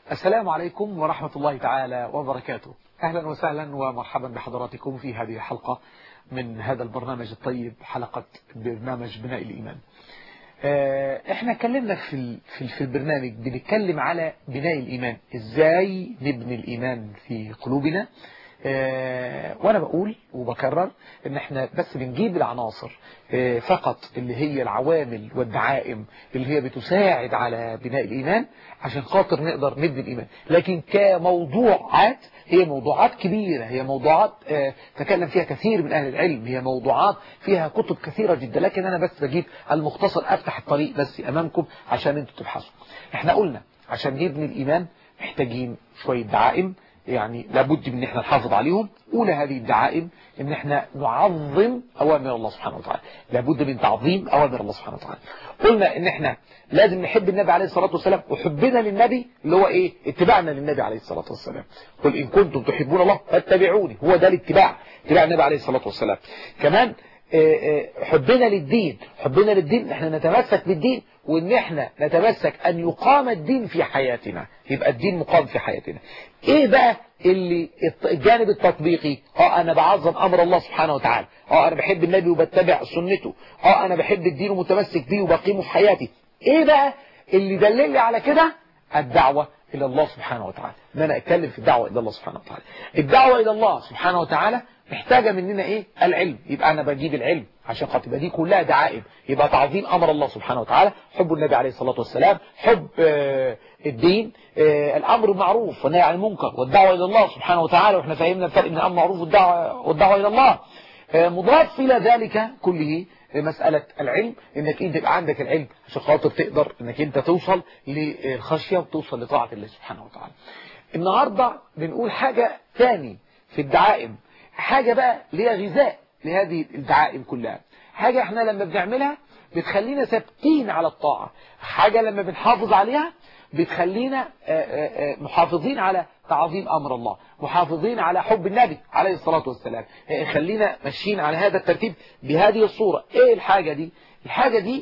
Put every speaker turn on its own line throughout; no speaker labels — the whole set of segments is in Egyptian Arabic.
السلام عليكم ورحمة الله تعالى وبركاته أهلا وسهلا ومرحبا بحضراتكم في هذه الحلقة من هذا البرنامج الطيب حلقة برنامج بناء الإيمان احنا اتكلمنا في في البرنامج بنتكلم على بناء الإيمان ازاي نبني الإيمان في قلوبنا اه وانا بقول وبكرر ان احنا بس بنجيب العناصر اه فقط اللي هي العوامل والدعائم اللي هي بتساعد على بناء الايمان عشان خاطر نقدر نبني الايمان لكن كموضوعات هي موضوعات كبيرة هي موضوعات اه تكلم فيها كثير من اهل العلم هي موضوعات فيها كتب كثيرة جدا لكن انا بس بجيب المختصر افتح الطريق بس امامكم عشان انتوا تبحثوا احنا قلنا عشان نبني الايمان محتاجين شوية دعائم يعني لابد من ان احنا نحافظ عليهم اولى هذه الدعائم ان احنا نعظم اوامر الله سبحانه وتعالى لابد من تعظيم اوامر الله سبحانه وتعالى قلنا ان احنا لازم نحب النبي عليه الصلاة والسلام وحبنا للنبي اللي هو ايه اتباعنا للنبي عليه الصلاة والسلام قل ان كنتم تحبون الله فاتبعوني هو ده الاتباع اتباع النبي عليه الصلاة والسلام كمان حبنا للدين حبنا للدين احنا نتمسك بالدين وان احنا نتمسك ان يقام الدين في حياتنا يبقى الدين مقام في حياتنا ايه بقى اللي الجانب التطبيقي اه انا بعظم امر الله سبحانه وتعالى اه انا بحب النبي وبتبع سنته اه انا بحب الدين ومتمسك بيه وبقيمه في حياتي ايه بقى اللي دلل على كده الدعوة الى الله سبحانه وتعالى ان انا اتكلم في الدعوة الى الله سبحانه وتعالى الدعوة الى الله سبحانه وتعالى محتاجة مننا ايه العلم يبقى انا بجيب العلم عشان خاطر يبقى دي كلها دعائم يبقى تعظيم امر الله سبحانه وتعالى حب النبي عليه الصلاة والسلام حب آه الدين آه الامر بالمعروف والنهي عن المنكر والدعوة الى الله سبحانه وتعالى واحنا فهمنا الفرق بين الامر بالمعروف والدعوة والدعوة الى الله آه مضاف الى ذلك كله مسألة العلم انك انت يبقى عندك العلم عشان خاطر تقدر انك انت توصل للخشية وتوصل لطاعة الله سبحانه وتعالى النهاردة بنقول حاجة ثاني في الدعائم حاجة بقى ليها غذاء لهذه الدعائم كلها حاجة احنا لما بنعملها بتخلينا ثابتين على الطاعة حاجة لما بنحافظ عليها بتخلينا محافظين على تعظيم أمر الله محافظين على حب النبي عليه الصلاة والسلام خلينا ماشيين على هذا الترتيب بهذه الصورة ايه الحاجة دي الحاجة دي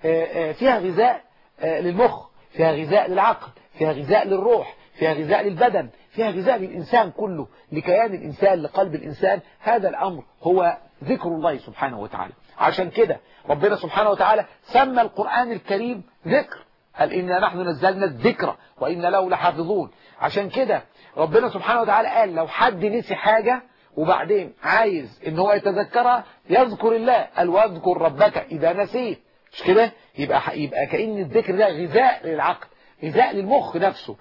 فيها غذاء للمخ فيها غذاء للعقل فيها غذاء للروح فيها غذاء للبدن فيها غذاء للإنسان كله لكيان الإنسان لقلب الإنسان هذا الأمر هو ذكر الله سبحانه وتعالى عشان كده ربنا سبحانه وتعالى سمى القرآن الكريم ذكر قال إنا نحن نزلنا الذكر وإنا له لحافظون عشان كده ربنا سبحانه وتعالى قال لو حد نسي حاجة وبعدين عايز ان هو يتذكرها يذكر الله قال واذكر ربك إذا نسيت مش كده يبقى يبقى كأن الذكر ده غذاء للعقل غذاء للمخ نفسه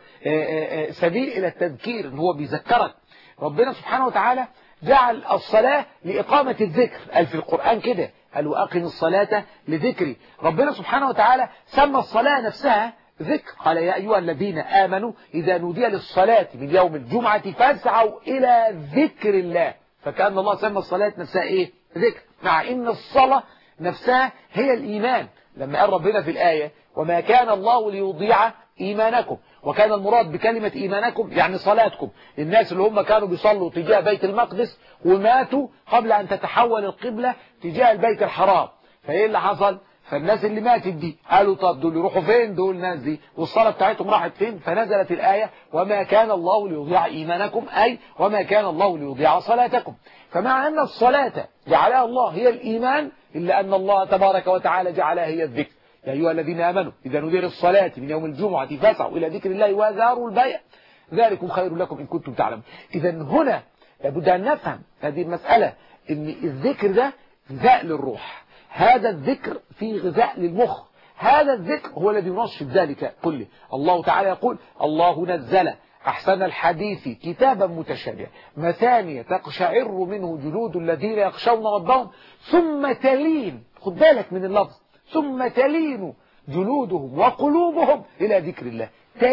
سبيل إلى التذكير ان هو بيذكرك ربنا سبحانه وتعالى جعل الصلاة لإقامة الذكر قال في القرآن كده قال وأقم الصلاة لذكري ربنا سبحانه وتعالى سمى الصلاة نفسها ذكر قال يا أيها الذين آمنوا إذا نودي للصلاة من يوم الجمعة فاسعوا إلى ذكر الله فكأن الله سمى الصلاة نفسها إيه ذكر مع إن الصلاة نفسها هي الإيمان لما قال ربنا في الآية وما كان الله ليضيع إيمانكم وكان المراد بكلمة إيمانكم يعني صلاتكم الناس اللي هم كانوا بيصلوا تجاه بيت المقدس وماتوا قبل أن تتحول القبلة تجاه البيت الحرام فإيه اللي حصل فالناس اللي ماتت دي قالوا طب دول يروحوا فين دول الناس دي والصلاة بتاعتهم راحت فين فنزلت الآية وما كان الله ليضيع إيمانكم أي وما كان الله ليضيع صلاتكم فمع أن الصلاة جعلها الله هي الإيمان إلا أن الله تبارك وتعالى جعلها هي الذكر يا أيها الذين آمنوا إذا ندير الصلاة من يوم الجمعة فاسعوا إلى ذكر الله وذاروا البيع ذلكم خير لكم إن كنتم تعلمون إذا هنا لابد أن نفهم هذه المسألة أن الذكر ده غذاء للروح هذا الذكر فيه غذاء للمخ هذا الذكر هو الذي ينشط ذلك كله الله تعالى يقول الله نزل أحسن الحديث كتابا متشابها مثانية تقشعر منه جلود الذين يخشون ربهم ثم تلين خد بالك من اللفظ ثم تلين جلودهم وقلوبهم إلى ذكر الله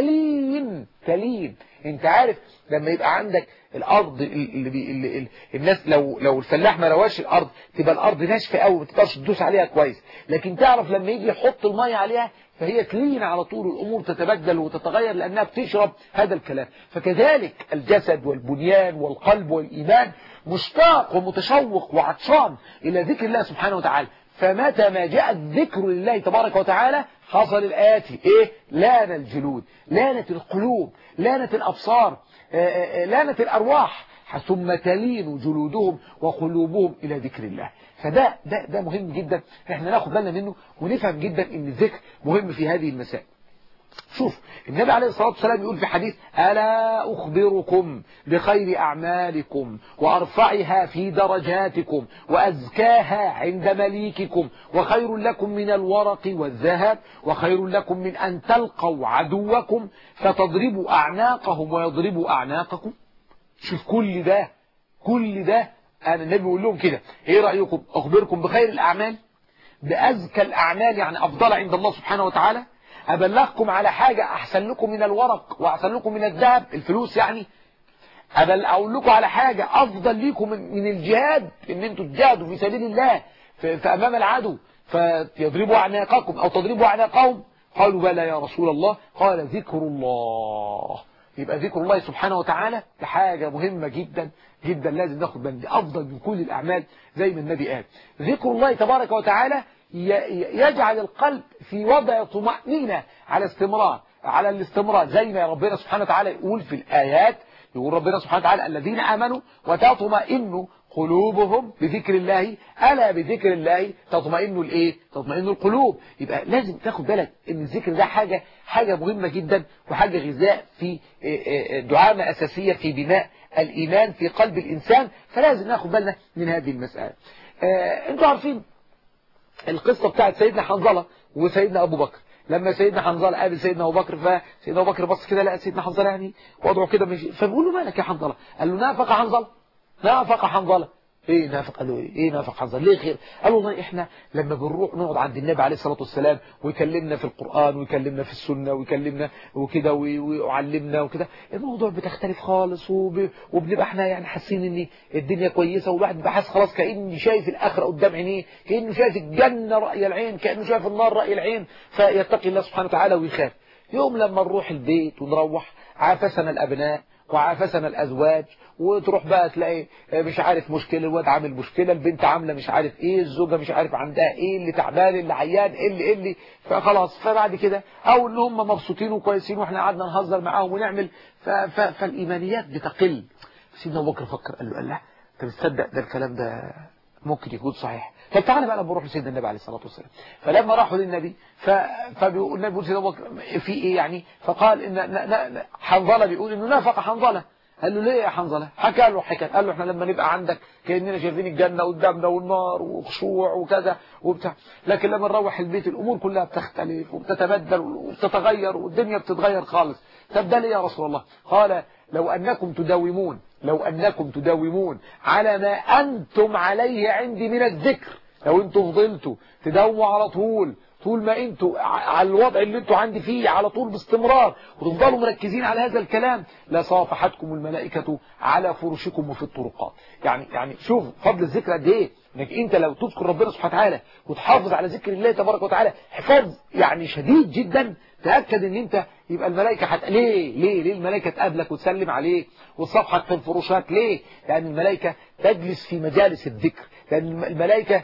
تلين تلين انت عارف لما يبقى عندك الارض اللي, بي اللي, اللي الناس لو لو الفلاح ما رواش الارض تبقى الارض ناشفه قوي ما تقدرش تدوس عليها كويس لكن تعرف لما يجي يحط الميه عليها فهي تلين على طول الامور تتبدل وتتغير لانها بتشرب هذا الكلام فكذلك الجسد والبنيان والقلب والايمان مشتاق ومتشوق وعطشان الى ذكر الله سبحانه وتعالى فمتى ما جاء الذكر لله تبارك وتعالى حصل الآتي إيه لانة الجلود لانة القلوب لانة الأبصار لانة الأرواح ثم تلين جلودهم وقلوبهم إلى ذكر الله فده ده ده مهم جدا احنا ناخد بالنا منه ونفهم جدا ان الذكر مهم في هذه المسائل شوف النبي عليه الصلاة والسلام يقول في حديث ألا أخبركم بخير أعمالكم وأرفعها في درجاتكم وأزكاها عند مليككم وخير لكم من الورق والذهب وخير لكم من أن تلقوا عدوكم فتضربوا أعناقهم ويضربوا أعناقكم شوف كل ده كل ده أنا النبي بيقول لهم كده إيه رأيكم أخبركم بخير الأعمال بأزكى الأعمال يعني أفضل عند الله سبحانه وتعالى أبلغكم على حاجة أحسن لكم من الورق وأحسن لكم من الذهب الفلوس يعني أبل أقول لكم على حاجة أفضل لكم من, من الجهاد إن أنتوا تجاهدوا في سبيل الله في, في أمام العدو فيضربوا أعناقكم أو تضربوا أعناقهم قالوا بلى يا رسول الله قال ذكر الله يبقى ذكر الله سبحانه وتعالى ده حاجة مهمة جدا جدا لازم ناخد بالنا دي أفضل من كل الأعمال زي ما النبي قال ذكر الله تبارك وتعالى يجعل القلب في وضع طمأنينة على استمرار على الاستمرار زي ما ربنا سبحانه وتعالى يقول في الآيات يقول ربنا سبحانه وتعالى الذين آمنوا وتطمئن قلوبهم بذكر الله ألا بذكر الله تطمئن الايه تطمئن القلوب يبقى لازم تاخد بالك ان الذكر ده حاجة حاجة مهمة جدا وحاجة غذاء في دعامة أساسية في بناء الإيمان في قلب الإنسان فلازم ناخد بالنا من هذه المسألة انتوا عارفين القصة بتاعت سيدنا حنظلة وسيدنا أبو بكر لما سيدنا حنظلة قابل سيدنا أبو بكر فسيدنا أبو بكر بص كده لقى سيدنا حنظلة يعني وضعه كده مش فبيقول له مالك يا حنظلة قال له نافق حنظلة نافق حنظلة ايه نافق قال له ايه, إيه نافق حنظلة ليه خير قال له والله احنا لما بنروح نقعد عند النبي عليه الصلاة والسلام ويكلمنا في القرآن ويكلمنا في السنة ويكلمنا وكده ويعلمنا وكده الموضوع بتختلف خالص وب... وبنبقى احنا يعني حاسين ان الدنيا كويسة والواحد بيبقى حاسس خلاص كأنه شايف الآخرة قدام عينيه كأنه شايف الجنة رأي العين كأنه شايف النار رأي العين فيتقي الله سبحانه وتعالى ويخاف يوم لما نروح البيت ونروح عافسنا الأبناء وعافسنا الأزواج وتروح بقى تلاقي مش عارف مشكلة الواد عامل مشكلة البنت عاملة مش عارف ايه الزوجة مش عارف عندها ايه اللي تعبان اللي عيان ايه اللي ايه اللي فخلاص فبعد كده او ان هم مبسوطين وكويسين واحنا قعدنا نهزر معاهم ونعمل ف ف فالايمانيات بتقل سيدنا ابو بكر فكر قال له قال لا انت بتصدق ده الكلام ده ممكن يكون صحيح طب تعالى بقى لما نروح لسيدنا النبي عليه الصلاه والسلام فلما راحوا للنبي ف... فبيقول النبي بيقول سيدنا ابو بكر في ايه يعني فقال ان حنظله بيقول انه نافق حنظله قال له ليه يا حنظله حكى له حكايه قال له احنا لما نبقى عندك كاننا شايفين الجنه قدامنا والنار وخشوع وكذا وبتاع لكن لما نروح البيت الامور كلها بتختلف وبتتبدل وبتتغير والدنيا بتتغير خالص طب ده ليه يا رسول الله قال لو انكم تداومون لو انكم تداومون على ما انتم عليه عندي من الذكر لو انتم فضلتوا تداوموا على طول طول ما انتوا على الوضع اللي انتوا عندي فيه على طول باستمرار وتفضلوا مركزين على هذا الكلام لصافحتكم الملائكة على فرشكم وفي الطرقات يعني يعني شوف فضل الذكر قد ايه انك انت لو تذكر ربنا سبحانه وتعالى وتحافظ على ذكر الله تبارك وتعالى حفاظ يعني شديد جدا تأكد ان انت يبقى الملائكة حت... ليه ليه ليه الملائكة تقابلك وتسلم عليك وتصفحك في الفروشات ليه لأن الملائكة تجلس في مجالس الذكر لأن الملائكة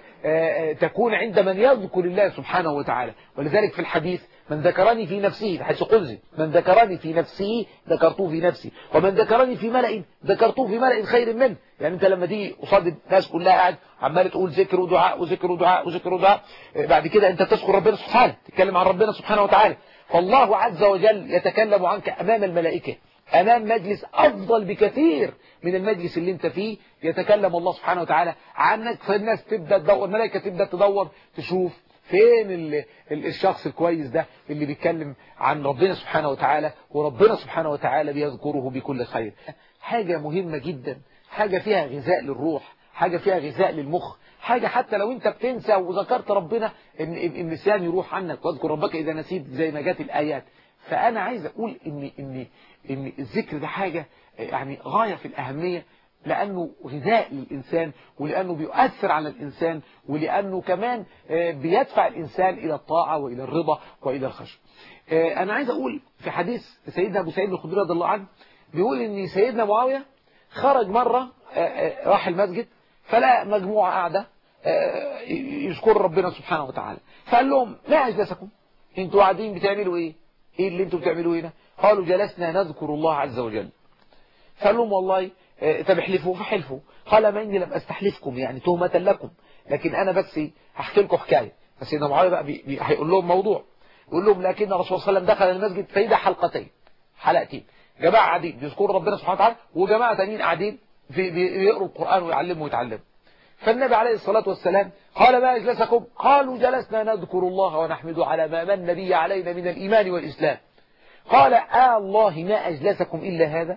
تكون عند من يذكر الله سبحانه وتعالى ولذلك في الحديث من ذكرني في نفسه في حيث قلزي من ذكرني في نفسه ذكرته في نفسي ومن ذكرني في ملأ ذكرته في ملأ خير منه يعني انت لما تيجي قصاد الناس كلها قاعد عمال تقول ذكر ودعاء وذكر ودعاء وذكر ودعاء بعد كده انت تذكر ربنا سبحانه تتكلم عن ربنا سبحانه وتعالى فالله عز وجل يتكلم عنك أمام الملائكة أمام مجلس أفضل بكثير من المجلس اللي انت فيه يتكلم الله سبحانه وتعالى عنك فالناس تبدأ تدور الملائكة تبدأ تدور تشوف فين ال ال الشخص الكويس ده اللي بيتكلم عن ربنا سبحانه وتعالى وربنا سبحانه وتعالى بيذكره بكل خير حاجة مهمة جدا حاجة فيها غذاء للروح حاجة فيها غذاء للمخ حاجة حتى لو انت بتنسى وذكرت ربنا ان النسيان يروح عنك واذكر ربك اذا نسيت زي ما جات الايات فانا عايز اقول ان ان ان الذكر ده حاجة يعني غاية في الاهمية لانه غذاء للانسان ولانه بيؤثر على الانسان ولانه كمان بيدفع الانسان الى الطاعة والى الرضا والى الخشية انا عايز اقول في حديث سيدنا ابو سعيد الخدري رضي الله عنه بيقول ان سيدنا معاوية خرج مرة راح المسجد فلا مجموعة قاعدة يذكر ربنا سبحانه وتعالى فقال لهم ما أجلسكم انتوا قاعدين بتعملوا ايه ايه اللي انتوا بتعملوا هنا قالوا جلسنا نذكر الله عز وجل فقال لهم والله طب احلفوا فحلفوا قال ما اني لم استحلفكم يعني تهمة لكم لكن انا بس هحكي لكم حكاية فسيدنا معاوية بقى بي بي هيقول لهم موضوع يقول لهم لكن الرسول صلى الله عليه وسلم دخل المسجد فإذا حلقتين حلقتين جماعة قاعدين بيذكروا ربنا سبحانه وتعالى وجماعة تانيين قاعدين بيقروا القرآن ويعلموا ويتعلموا فالنبي عليه الصلاة والسلام قال ما أجلسكم قالوا جلسنا نذكر الله ونحمد على ما من النبي علينا من الإيمان والإسلام قال آه الله ما أجلسكم إلا هذا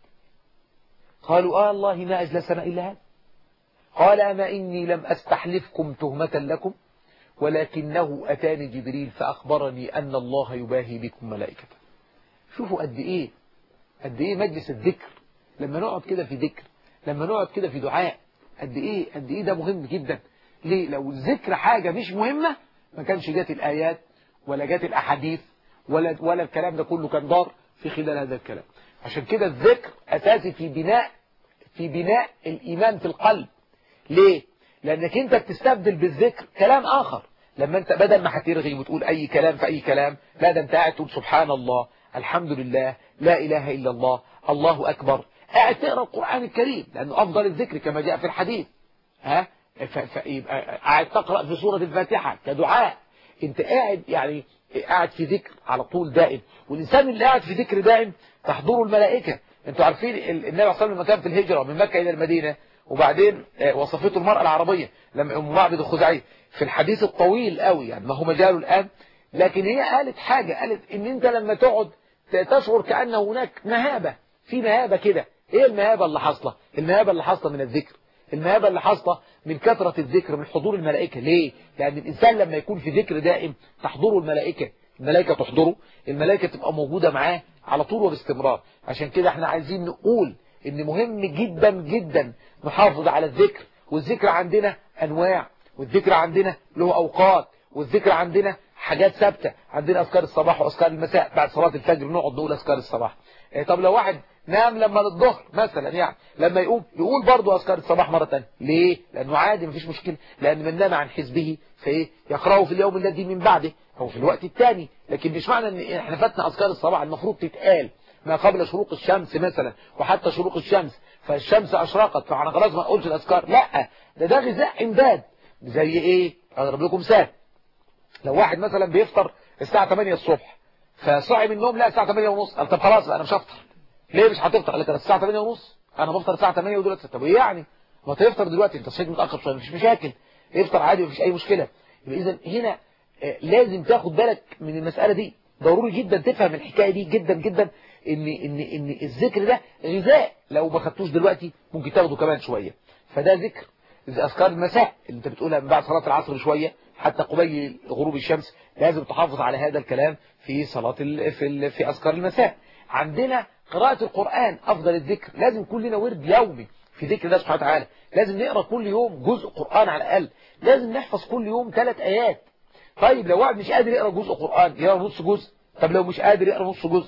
قالوا آه الله ما أجلسنا إلا هذا قال أما إني لم أستحلفكم تهمة لكم ولكنه أتاني جبريل فأخبرني أن الله يباهي بكم ملائكته شوفوا قد إيه قد إيه مجلس الذكر لما نقعد كده في ذكر لما نقعد كده في دعاء قد إيه قد إيه ده مهم جدا ليه لو الذكر حاجة مش مهمة ما كانش جات الآيات ولا جات الأحاديث ولا ولا الكلام ده كله كان دار في خلال هذا الكلام عشان كده الذكر أساسي في بناء في بناء الإيمان في القلب ليه لأنك أنت بتستبدل بالذكر كلام آخر لما أنت بدل ما هترغي وتقول أي كلام في أي كلام لا ده أنت قاعد تقول سبحان الله الحمد لله لا إله إلا الله الله أكبر قاعد تقرأ القرآن الكريم لأنه أفضل الذكر كما جاء في الحديث ها فيبقى قاعد تقرأ في سورة الفاتحة كدعاء انت قاعد يعني قاعد في ذكر على طول دائم والإنسان اللي قاعد في ذكر دائم تحضره الملائكة انتوا عارفين النبي صلى الله عليه وسلم كان في الهجرة من مكة إلى المدينة وبعدين وصفته المرأة العربية لما أم معبد الخزاعي في الحديث الطويل قوي يعني ما هو مجاله الآن لكن هي قالت حاجة قالت ان انت لما تقعد تشعر كأن هناك مهابة في مهابة كده ايه المهابة اللي حاصلة المهابة اللي حاصلة من الذكر المهابة اللي حاصلة من كثرة الذكر من حضور الملائكة ليه لأن الإنسان لما يكون في ذكر دائم تحضره الملائكة الملائكة تحضره الملائكة تبقى موجودة معاه على طول وباستمرار عشان كده احنا عايزين نقول ان مهم جدا جدا نحافظ على الذكر والذكر عندنا أنواع والذكر عندنا له أوقات والذكر عندنا حاجات ثابتة عندنا أذكار الصباح وأذكار المساء بعد صلاة الفجر نقعد نقول أذكار الصباح إيه طب لو واحد نام لما للظهر مثلا يعني لما يقوم يقول برضه أذكار الصباح مرة ثانيه ليه؟ لأنه عادي مفيش مشكلة لأن من نام عن حزبه فإيه يقرأه في اليوم الذي من بعده أو في الوقت الثاني لكن مش معنى أن احنا فاتنا أذكار الصباح المفروض تتقال ما قبل شروق الشمس مثلا وحتى شروق الشمس فالشمس أشرقت فأنا خلاص ما أقولش الأذكار لا ده ده غذاء إمداد زي إيه؟ أضرب لكم مثال لو واحد مثلا بيفطر الساعة 8 الصبح فصعب من النوم لا الساعة 8 ونص قال طب خلاص انا مش هفطر ليه مش هتفطر قال لك الساعة 8 ونص انا بفطر الساعة 8 ودلوقتي طب ايه يعني ما تفطر دلوقتي انت صحيت متأخر شوية مفيش مشاكل افطر عادي مفيش اي مشكلة يبقى اذا هنا لازم تاخد بالك من المسألة دي ضروري جدا تفهم الحكاية دي جدا جدا ان ان ان الذكر ده غذاء لو ما خدتوش دلوقتي ممكن تاخده كمان شوية فده ذكر اذكار المساء اللي انت بتقولها من بعد صلاة العصر شوية حتى قبيل غروب الشمس لازم تحافظ على هذا الكلام في صلاة ال... في ال... في أذكار المساء عندنا قراءة القرآن أفضل الذكر لازم يكون لنا ورد يومي في ذكر الله سبحانه وتعالى لازم نقرأ كل يوم جزء قرآن على الأقل لازم نحفظ كل يوم ثلاث آيات طيب لو واحد مش قادر يقرأ جزء قرآن يقرأ نص جزء طب لو مش قادر يقرأ نص جزء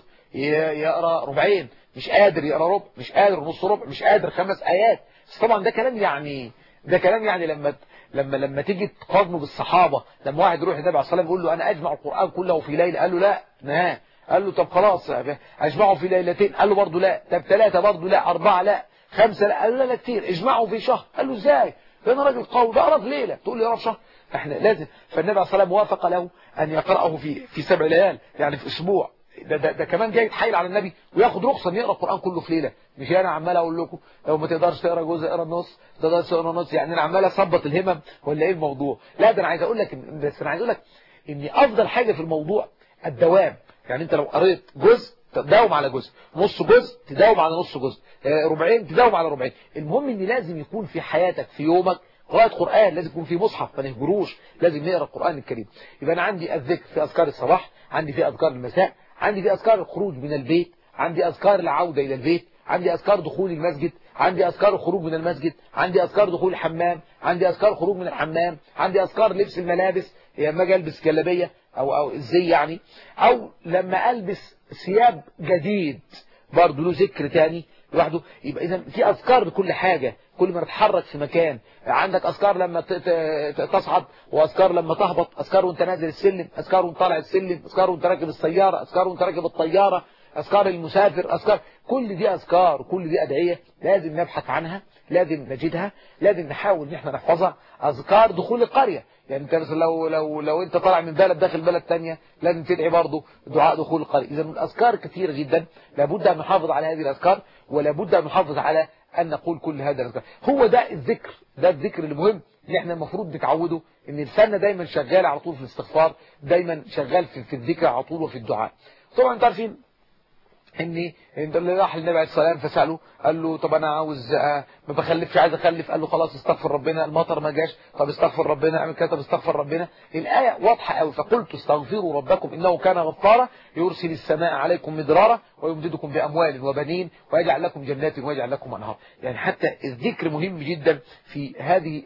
يقرأ ربعين مش قادر يقرأ ربع مش قادر نص ربع مش قادر خمس آيات بس طبعا ده كلام يعني ده كلام يعني لما لما لما تيجي تقارنه بالصحابة لما واحد يروح النبي عليه الصلاة والسلام يقول له أنا أجمع القرآن كله في ليلة قال له لا نهاه قال له طب خلاص أجمعه في ليلتين قال له برضه لا طب ثلاثة برضه لا أربعة لا خمسة لا قال له لا, لا كتير اجمعه في شهر قال له ازاي ده أنا راجل قوي ده أقرأ في ليلة تقول لي يقرأ في شهر احنا لازم فالنبي عليه الصلاة والسلام وافق له أن يقرأه في في سبع ليال يعني في أسبوع ده, ده, ده كمان جاي يتحايل على النبي وياخد رخصة ان يقرأ القرآن كله في ليلة مش انا عمال اقول لكم لو ما تقدرش تقرا جزء اقرا نص ما تقدرش تقرا نص يعني انا عمال اثبط الهمم ولا ايه الموضوع لا ده انا عايز اقول لك بس انا عايز اقول لك ان افضل حاجة في الموضوع الدوام يعني انت لو قريت جزء تداوم على جزء نص جزء تداوم على نص جزء ربعين تداوم على ربعين المهم ان لازم يكون في حياتك في يومك قراءة قرآن لازم يكون في مصحف ما نهجروش لازم نقرا القرآن الكريم يبقى انا عندي الذكر في اذكار الصباح عندي في اذكار المساء عندي في أذكار الخروج من البيت عندي أذكار العودة إلى البيت عندي أذكار دخول المسجد عندي أذكار الخروج من المسجد عندي أذكار دخول الحمام عندي أذكار الخروج من الحمام عندي أذكار لبس الملابس لما أجي ألبس جلابية أو أو الزي يعني أو لما ألبس ثياب جديد برضه له ذكر تاني لوحده يبقى إذا في أذكار لكل حاجة كل ما تتحرك في مكان عندك أذكار لما تصعد وأذكار لما تهبط أذكار وانت نازل السلم أذكار وانت طالع السلم أذكار وانت راكب السيارة أذكار وانت راكب الطيارة أذكار المسافر أذكار كل دي أذكار كل دي أدعية لازم نبحث عنها لازم نجدها لازم نحاول ان احنا نحفظها أذكار دخول القرية يعني انت مثلا لو لو لو انت طالع من بلد داخل بلد ثانيه لازم تدعي برضه دعاء دخول القرية اذا الاذكار كثيره جدا لابد ان نحافظ على هذه الاذكار ولابد ان نحافظ على ان نقول كل هذا الاذكار هو ده الذكر ده الذكر المهم اللي احنا المفروض نتعوده ان لساننا دايما شغال على طول في الاستغفار دايما شغال في, في الذكر على طول وفي الدعاء طبعا انتوا عارفين اني اللي راح للنبي عليه الصلاه والسلام فساله قال له طب انا عاوز ما بخلفش عايز اخلف قال له خلاص استغفر ربنا المطر ما جاش طب استغفر ربنا اعمل كده طب استغفر ربنا الايه واضحه قوي فقلت استغفروا ربكم انه كان غفارا يرسل السماء عليكم مدرارا ويمددكم باموال وبنين ويجعل لكم جنات ويجعل لكم انهار يعني حتى الذكر مهم جدا في هذه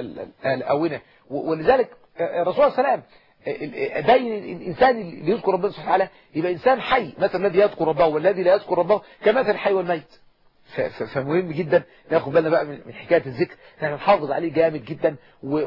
الاونه ولذلك الرسول صلى الله عليه وسلم باين الإنسان اللي يذكر ربنا سبحانه وتعالى يبقى إنسان حي مثلا الذي يذكر ربه والذي لا يذكر ربه كمثل الحي والميت فمهم جدا ناخد بالنا بقى من حكاية الذكر ان احنا نحافظ عليه جامد جدا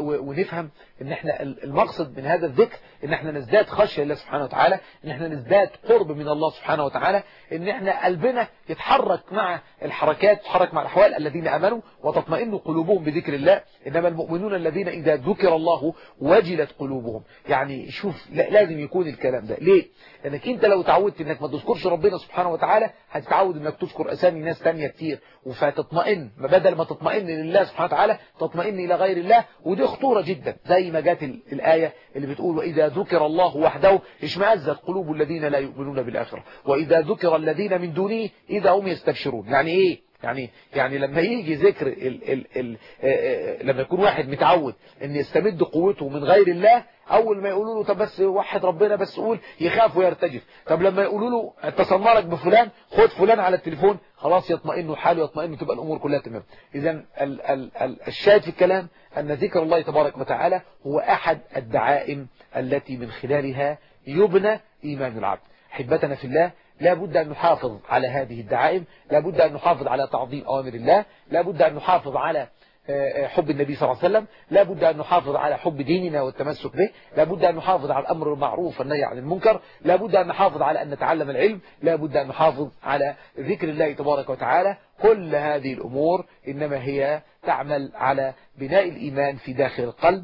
ونفهم ان احنا المقصد من هذا الذكر ان احنا نزداد خشية لله سبحانه وتعالى ان احنا نزداد قرب من الله سبحانه وتعالى ان احنا قلبنا يتحرك مع الحركات يتحرك مع الاحوال الذين امنوا وتطمئن قلوبهم بذكر الله انما المؤمنون الذين اذا ذكر الله وجلت قلوبهم يعني شوف لازم يكون الكلام ده ليه لانك انت لو تعودت انك ما تذكرش ربنا سبحانه وتعالى هتتعود انك تذكر اسامي ناس تانية كتير وفتطمئن ما بدل ما تطمئن لله سبحانه وتعالى تطمئن الى غير الله ودي خطورة جدا زي ما جات الآية اللي بتقول وإذا ذكر الله وحده اشمأزت قلوب الذين لا يؤمنون بالآخرة وإذا ذكر الذين من دونه إذا هم يستبشرون يعني إيه يعني يعني لما يجي ذكر ال ال ال لما يكون واحد متعود ان يستمد قوته من غير الله اول ما يقولوا له طب بس وحد ربنا بس قول يخاف ويرتجف طب لما يقولوا له تصنرك بفلان خد فلان على التليفون خلاص يطمئن حاله يطمئن تبقى الامور كلها تمام اذا ال ال ال الشاهد في الكلام ان ذكر الله تبارك وتعالى هو احد الدعائم التي من خلالها يبنى ايمان العبد حبتنا في الله لا بد أن نحافظ على هذه الدعائم لا بد أن نحافظ على تعظيم أوامر الله لا بد أن نحافظ على حب النبي صلى الله عليه وسلم لا بد أن نحافظ على حب ديننا والتمسك به لا بد أن نحافظ على الأمر المعروف والنهي عن المنكر لا بد أن نحافظ على أن نتعلم العلم لا بد أن نحافظ على ذكر الله تبارك وتعالى كل هذه الأمور إنما هي تعمل على بناء الإيمان في داخل القلب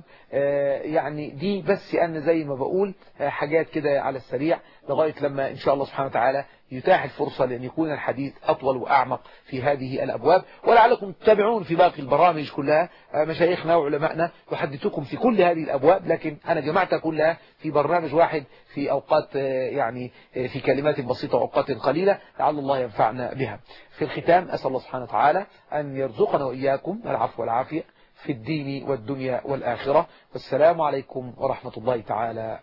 يعني دي بس أنا زي ما بقول حاجات كده على السريع لغاية لما إن شاء الله سبحانه وتعالى يتاح الفرصة لأن يكون الحديث أطول وأعمق في هذه الأبواب ولعلكم تتابعون في باقي البرامج كلها مشايخنا وعلمائنا يحدثكم في كل هذه الأبواب لكن أنا جمعتها كلها في برنامج واحد في أوقات يعني في كلمات بسيطة وأوقات قليلة لعل الله ينفعنا بها في الختام أسأل الله سبحانه وتعالى أن يرزقنا وإياكم العفو والعافية في الدين والدنيا والآخرة والسلام عليكم ورحمة الله تعالى